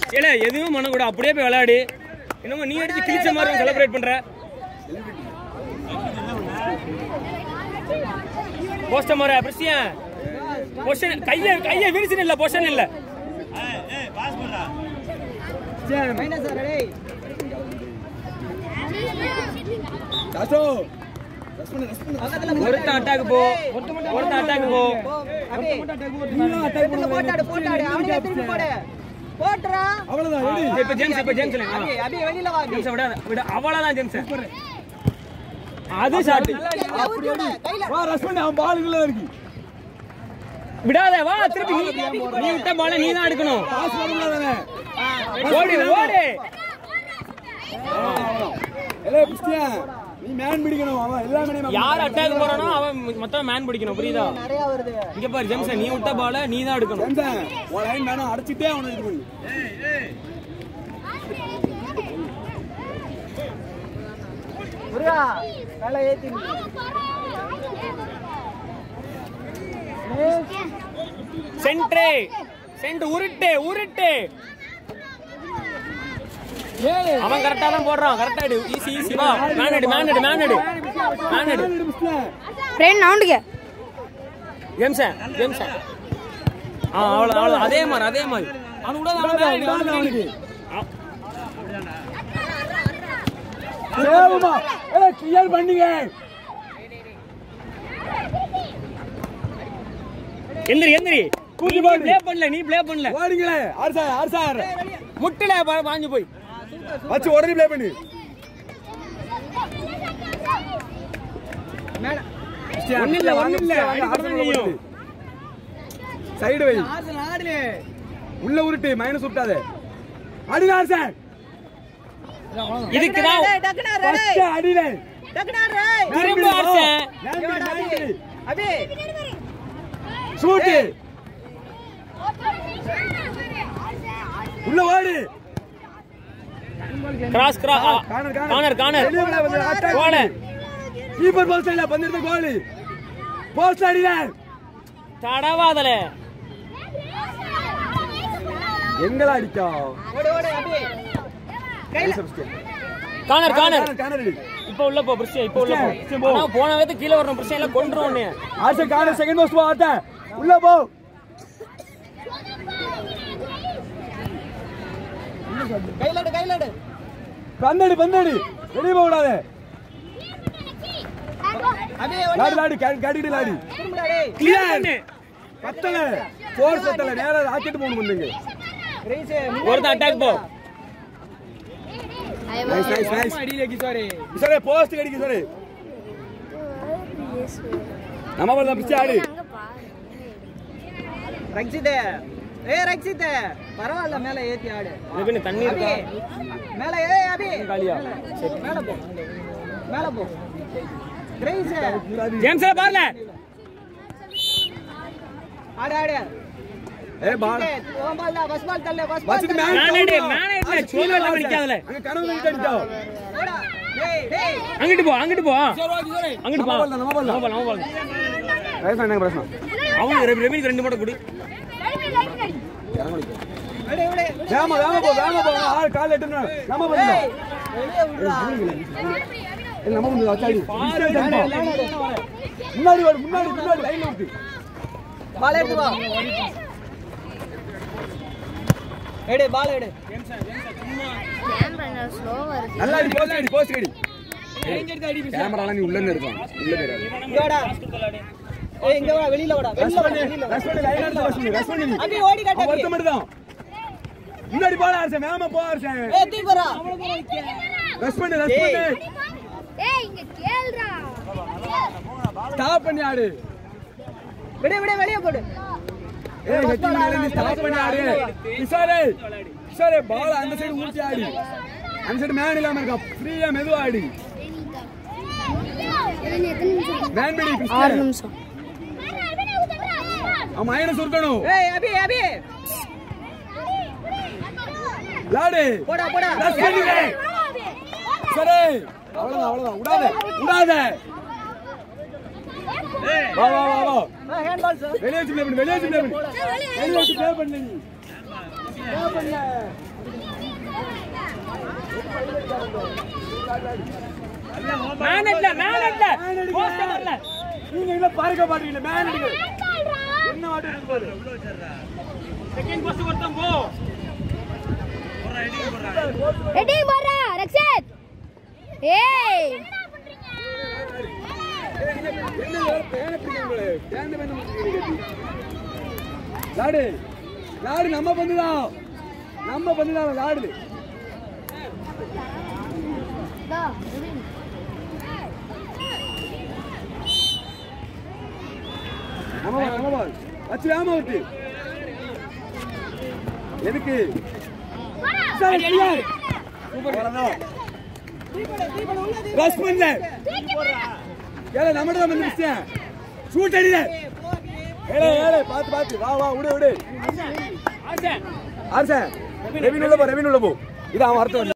ஏல எதுவும் பண்ண கூட அப்படியே போய் விளையாடு என்னமோ நீ அடிச்சு கிழிச்ச மாதிரி செலிப்ரேட் பண்ற போஸ்ட மர பிரசியன் பொசிஷன் கைய கைய விரிச்சு இல்ல பொசிஷன் இல்ல தாசோ ரஸ் பண்ணு ரஸ் பண்ணு ஒருத்த அட்டாக் போ ஒருத்த அட்டாக் போ நீயும் attack பண்ணு. போட்டாடு போட்டாடு அவனே திருப்பி போடு போட்டுறா அவ்வளவுதான் ready. இப்ப ஜேம்ஸ் இப்ப ஜேம்ஸ் இல்ல அபி அபி வெளியில வா அபி ஜேம்ஸ் விட விட அவ்வளவுதான் ஜேம்ஸ் அது ஷாட் ஊத்தி விடு கையில வா ரஸ் பண்ணு அவன் பால் உள்ள இருக்கு விடாத வா திருப்பி நீ நீ விட்ட பால நீ தான் எடுக்கணும் பாஸ் வரல தானே ஓடு ஓடு ஏலே கிறிஸ்டியன் நீ மேன் பிடிக்கணும் அவன் எல்லாமே யார் அட்டாக் போறானோ அவன் மொத்தம் மேன் பிடிக்கணும் புரியுதா நிறைய வருது இங்க பாரு ஜேம்ஸ் நீ விட்ட பால நீ தான் எடுக்கணும் ஜெம்சன் உன் லைன் வேணும் அடிச்சிட்டே அவனை இது பண்ணு முருகா மேல ஏத்தி சென்ட்ரே சென்ட் உருட்டு உருட்டு அவன் கரெக்டா தான் போடுறான் கரெக்டா எடு ஈஸி ஈஸி வா மேன் எடு மேன் எடு மேன் எடு மேன் எடு கிறிஸ்டியன் ஃப்ரெண்ட் நவுண்டுங்க ஜேம்சன் ஜேம்சன் ஆ அவ்வளவு அவ்வளவு அதே மாதிரி அதே மாதிரி அவன் கூட அவன் மேல எடு, அவன் மேல எடு. வேகமா ஏலே கிளியர் பண்ணுங்க எந்திரி எந்திரி கூட்டி நீ போடு. ப்ளே பண்ணல நீ ப்ளே பண்ணல ஓடுங்களே ஆர் சார் ஆர் சார் முட்டில பா- பாஞ்சு போய் வச்சு உடனே ப்ளே பண்ணு ஒண்ணு இல்ல ஒண்ணு இல்ல அடிக்கடி செய்யும். சைடு வை உள்ள உருட்டு மைனஸ் விட்டாத அடி ஆர் சார் இதுக்குதான் டக்குனா ஃபர்ஸ்ட் அடில டக்குனா திரும்ப அடிச்சேன். அபி ஷூட் உள்ள ஓடு cross cross corner corner corner வெளிய விட வந்து அட்டாக் போடு கீப்பர் போஸ்ட் இல்ல பந்திருந்த கோல் போஸ்ட் அடில தடவாதல எங்கள அடிச்சா ஓடு ஓடு அபி கார்னர் கார்னர் கார்னர் அடி இப்ப உள்ள போ பிரச்சனை இப்ப உள்ள போ பிரச்சனை, போ. ஆனா போன வேத்து கீழே வரணும் பிரச்சனை இல்ல கொன்றுவோம் உன்னைய. ஆர்ச கார்னர் செகண்ட் போஸ்ட் போ ஆட்ட உள்ள போ கையில எடு கையில எடு பந்தடி பந்தடி வெளிய போக கூடாது அபி லாடி லாடி காட்டிட்டு லாடி திரும்படா டேய் கிளியர் பத்தல ஃபோர்ஸ் பத்தல நேரா ராக்கெட் மூணு பண்ணுங்க ரேஸ் ஒருத்தன் அட்டாக் போ நைஸ் நைஸ் நைஸ் அடியில கிசாரே சரி போஸ்ட் கடிக்கு சரி நம்ம வரல பிச்சை ஆடு ரக்ஷித் ஏய் ரக்ஷித் பரவாயில்ல மேல ஏத்தி ஆடு இது பின்ன தண்ணி அபி இருக்கா மேல ஏய் அபி காலியா சரி மேல போ மேல போ ரேஸ் ஜேம்ஸ் பாருல ஆடு ஆடு ஏ பால் ஓம் பால் தான் ஃபர்ஸ்ட் பால் தள்ள ஃபர்ஸ்ட் பால் வச்சிட்டு மேன் மேனேடு மேனேடு சோல எல்லாம் நிக்காதல அங்க கனவு கிட்ட அடிச்சா ஓடா டேய் டேய் அங்கிட்டு போ அங்கிட்டு போ அங்கிட்டு போ நம்ம பால் தான், நம்ம பால் தான். நம்ம பால் நம்ம பால் வயசு என்ன பிரச்சனை அவனுக்கு ரெவி- ரெவிக்கு ரெண்டு மூட்டை கொடு விடு விடு வேமா வேமா போ வேமா போ ஆள் கால் எட்டுனா நம்ம பண்ணலாம் வெளிய விடுடா இல்ல நம்ம வந்து வச்சாடி முன்னாடி ஓடு முன்னாடி முன்னாடி லைன்ல விட்டு பால் எடுத்து வா எடு பால் எடு நல்லா அடி போஸ்ட் அடி போஸ்ட் அடி கேமராலாம் நீ உள்ள இருந்து இருக்கான் உள்ள போயிடாது இங்க வாடா ஏய் இங்க வா வெளியில வாடா வெளியில வாடா வெளியில வா. ரஷ் பண்ணி லைன் எடுத்து ரஷ் பண்ணி ரஷ் பண்ணி அபி ஓடி காட்டு அவன் அபி ஒருத்த மட்டும் தான் முன்னாடி போடா அரசன் வேமா போ அரசன் ஏய் தூக்கி போறா ரஷ் பண்ணி ரஷ் பண்ணி ஏய் இங்க கேளுடா ஸ்டாப் பண்ணி ஆடு விடு விடு வெளிய போடு ஏய் வெட்டி மேல நீ ஸ்டாப் பண்ணி ஆடு கிஷோரே கிஷோரே பால் அந்த சைடு ஊட்டி ஆடி அந்த சைடு மேன் இல்லாம இருக்கா ஃப்ரீயா மெதுவா ஆடி மேன் பிடி ஆறு கிறிஸ்டியன் நிமிஷம் அவன் மைனஸ் இருக்கணும் ஏய் அபி அபி லாடு போடா போடா ரஷ் பண்ணி சரி அவ்வளவுதான் அவ்வளவுதான் விடாத விடாத வா வா வா வா ஹேண்ட் பால் சார் வெளியே வச்சு ப்ளே பண்ணு வெளியே வச்சு ப்ளே பண்ணு வெளியே வச்சு ப்ளே பண்ணு நீ ப்ளே பண்ணு மேனட்ல மேனட்ல போஸ்ட் வரல நீங்க இல்ல பாருக்க மாட்டீங்க மேன் அடிங்க என்ன வாட்டி இருக்கு பாரு செகண்ட் போஸ்ட் ஒருத்தன் போ ரெடி போறா ரக்ஷித் ஏய் என்ன பேன பிடிக்கிறீங்களே பேன பேன பிடிக்கிறீங்க லாடு லாடு நம்ம பண்ணுதான் நம்ம பண்ணுதான் லாடு தா நம்ம பால், நம்ம பால். வச்சு வேமா விட்டு எதுக்கு சரி, clear. அவ்வளவுதான். ரஷ் பண்ணல ஏலே நம்மட தான் வந்து விஷயம் ஷூட் அடில ஏலே ஏலே பாத்து பாத்து வா வா விடு விடு ஆசை ஆர்சன் ரெவின் உள்ள போ ரெவின் உள்ள போ இது அவன் அர்த்தம்